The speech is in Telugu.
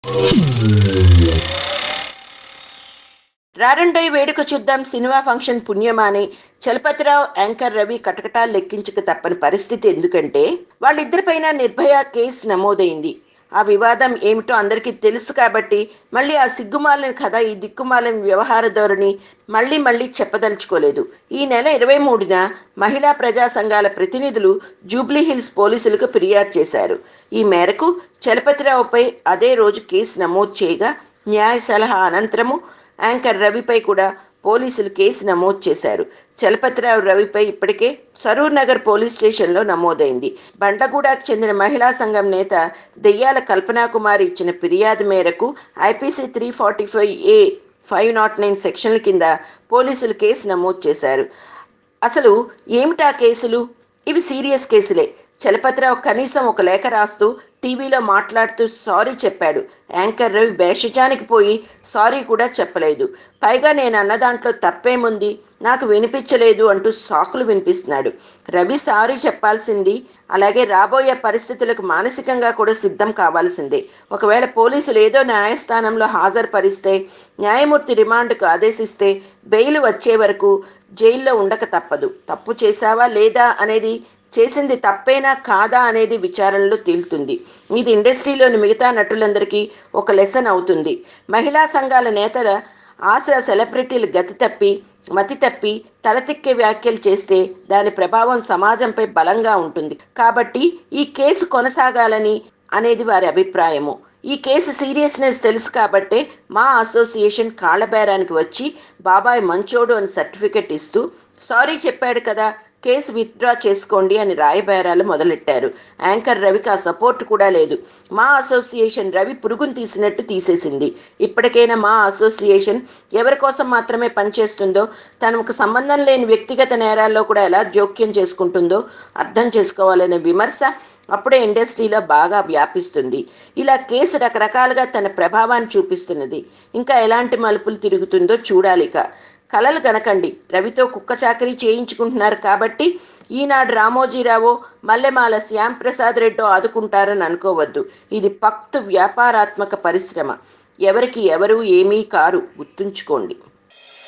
రారండోయ్ వేడుక చూద్దాం సినిమా ఫంక్షన్ పుణ్యమాని చలపతిరావు యాంకర్ రవి కటకటాలు లెక్కించక తప్పని పరిస్థితి ఎందుకంటే వాళ్ళిద్దరిపైన నిర్భయ కేసు నమోదైంది ఆ వివాదం ఏమిటో అందరికీ తెలుసు కాబట్టి మళ్ళీ ఆ సిగ్గుమాలిన కథ ఈ దిక్కుమాలిన వ్యవహార ధోరణి మళ్ళీ మళ్ళీ చెప్పదలుచుకోలేదు ఈ నెల ఇరవై మూడున మహిళా ప్రజా సంఘాల ప్రతినిధులు జూబ్లీ హిల్స్ పోలీసులకు ఫిర్యాదు చేశారు ఈ మేరకు చలపతిరావుపై అదే రోజు కేసు నమోదు చేయగా న్యాయ సలహా అనంతరము యాంకర్ రవిపై కూడా పోలీసులు కేసు నమోదు చేశారు చలపతిరావు రవిపై ఇప్పటికే సరూర్ నగర్ పోలీస్ స్టేషన్లో నమోదైంది బండ్లగూడకు చెందిన మహిళా సంఘం నేత దెయ్యాల కల్పనాకుమారి ఇచ్చిన ఫిర్యాదు మేరకు IPC three forty five A five not nine సెక్షన్ల కింద పోలీసులు కేసు నమోదు చేశారు అసలు ఏమిటా కేసులు ఇవి సీరియస్ కేసులే చలపతిరావు కనీసం ఒక లేఖ రాస్తూ టీవీలో మాట్లాడుతూ సారీ చెప్పాడు యాంకర్ రవి భేషజానికి పోయి సారీ కూడా చెప్పలేదు పైగా నేను అన్న దాంట్లో తప్పేముంది నాకు వినిపించలేదు అంటూ సాకులు వినిపిస్తున్నాడు రవి సారీ చెప్పాల్సింది అలాగే రాబోయే పరిస్థితులకు మానసికంగా కూడా సిద్ధం కావాల్సిందే ఒకవేళ పోలీసులు ఏదో న్యాయస్థానంలో హాజరుపరిస్తే న్యాయమూర్తి రిమాండ్కు ఆదేశిస్తే బెయిల్ వచ్చే వరకు జైల్లో ఉండక తప్పదు తప్పు చేశావా లేదా అనేది చేసింది తప్పేనా కాదా అనేది విచారణలో తేలుతుంది ఇది ఇండస్ట్రీలోని మిగతా నటులందరికీ ఒక లెసన్ అవుతుంది మహిళా సంఘాల నేతల ఆశ సెలబ్రిటీలు గతి తప్పి మతి తప్పి తలతిక్కే వ్యాఖ్యలు చేస్తే దాని ప్రభావం సమాజంపై బలంగా ఉంటుంది కాబట్టి ఈ కేసు కొనసాగాలని అనేది వారి అభిప్రాయము ఈ కేసు సీరియస్నెస్ తెలుసు కాబట్టే మా అసోసియేషన్ కాళ్ళబేరానికి వచ్చి బాబాయ్ మంచోడు అని సర్టిఫికెట్ ఇస్తూ సారీ చెప్పాడు కదా కేసు విత్డ్రా చేసుకోండి అని రాయబేరాలు మొదలెట్టారు యాంకర్ రవికి ఆ సపోర్ట్ కూడా లేదు మా అసోసియేషన్ రవి పురుగును తీసినట్టు తీసేసింది ఇప్పటికైనా మా అసోసియేషన్ ఎవరి కోసం మాత్రమే పనిచేస్తుందో తనకు సంబంధం లేని వ్యక్తిగత నేరాల్లో కూడా ఎలా జోక్యం చేసుకుంటుందో అర్థం చేసుకోవాలనే విమర్శ అప్పుడే ఇండస్ట్రీలో బాగా వ్యాపిస్తుంది ఇలా కేసు రకరకాలుగా తన ప్రభావాన్ని చూపిస్తున్నది ఇంకా ఎలాంటి మలుపులు తిరుగుతుందో చూడాలిక కలలు కనకండి రవితో కుక్క చాకరీ చేయించుకుంటున్నారు కాబట్టి ఈనాడు రామోజీరావు మల్లెమాల శ్యాంప్రసాద్ రెడ్డో ఆదుకుంటారని అనుకోవద్దు ఇది పక్తు వ్యాపారాత్మక పరిశ్రమ ఎవరికి ఎవరు ఏమీ కారు గుర్తుంచుకోండి